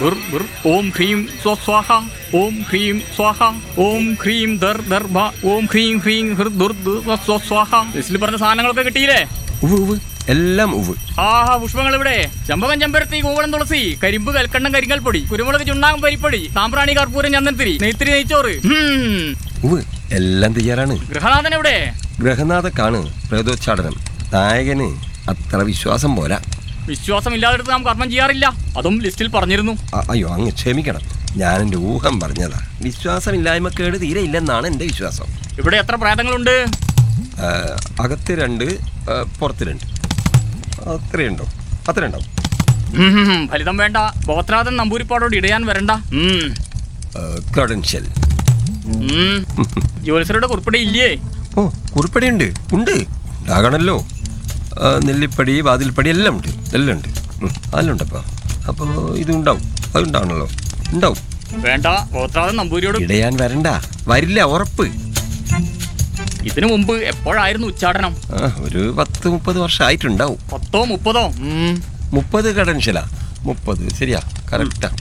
Bur Bur ഓം ഹ്രീം സ്വസ്വാഹ ഓം ഹ്രീം സ്വാഹ ഓം ഹ്രീം ദർ ദർഭ ഓം ഹ്രീം ഹ്രീം ഹൃ ദുർ ദു സ്വ സ്വ സ്വാഹ ലിസ്റ്റിൽ പറഞ്ഞ സാധനങ്ങളൊക്കെ കിട്ടിയില്ലേ ഉവ് ഉവ് എല്ലാം ഉവ് ആഹാ പുഷ്പങ്ങൾ ഇവിടെ ചമ്പകം ചെമ്പരത്തി കൂവളം തുളസി കരിമ്പ് കൽക്കണ്ണം കരിങ്കൽ പൊടി കുരുമുളക് ചുണ്ണാകം പരിപ്പൊടി സാമ്പ്രാണി കർപ്പൂരം ചന്ദനത്തിരി നെയ്ത്തിരി നെയ്ച്ചോറ് ഹും. ഉവ് എല്ലാം തയ്യാറാണ് ഗൃഹനാഥൻ എവിടെ ഗ്രഹനാഥക്കാണ് പ്രേതോച്ചാടനം നായകന് അത്ര വിശ്വാസം പോരാ വിശ്വാസമില്ലാതെടുത്ത് നാം കർമ്മം ചെയ്യാറില്ല അതും ലിസ്റ്റിൽ പറഞ്ഞിരുന്നു അ- അയ്യോ അങ്ങ് ക്ഷമിക്കണം ഞാൻ എൻ്റെ ഊഹം പറഞ്ഞതാ വിശ്വാസമില്ലായ്മക്കേട് തീരെ ഇല്ലെന്നാണ് എൻ്റെ വിശ്വാസം ഇവിടെ എത്ര പ്രേതങ്ങളുണ്ട് ആ, അകത്ത് രണ്ട് ആ, പുറത്ത് രണ്ട് അത്രയുണ്ടോ അത്രയുണ്ടാവും ഉം, ഫലിതം വേണ്ട ഗോത്രാഥൻ നമ്പൂരിപ്പാടോട് ഇടയാൻ വരണ്ട ഉം, ക്രഡൻഷ്യൽ ഉം. ജ്യോത്സ്യരുടെ കുറിപ്പിടെ ഇല്ലേ ഓ കുറിപ്പടിയുണ്ട് ഉണ്ട് ഉണ്ടാകണമല്ലോ ആ, നെല്ലിപ്പടി വാതിൽപ്പടി എല്ലാം ഉണ്ട് എല്ലാം ഉണ്ട് ഉം, അതെല്ലാം ഉണ്ടപ്പോൾ അപ്പോൾ ഇതുണ്ടാവും അതുണ്ടാവണല്ലോ ഉണ്ടാവും വേണ്ട ഗോത്രാഥൻ നമ്പൂരിയോട് ഇടയാൻ വരണ്ട വരില്ല ഉറപ്പ് ഇതിനു മുമ്പ് എപ്പോഴായിരുന്നു ഉച്ചാടനം ആ ഒരു പത്ത് മുപ്പത് വർഷമായിട്ടുണ്ടാവും പത്തോ മുപ്പതോ ഉം. മുപ്പത് കടൻഷ്യലാ മുപ്പത് ശരിയാ കറക്റ്റാ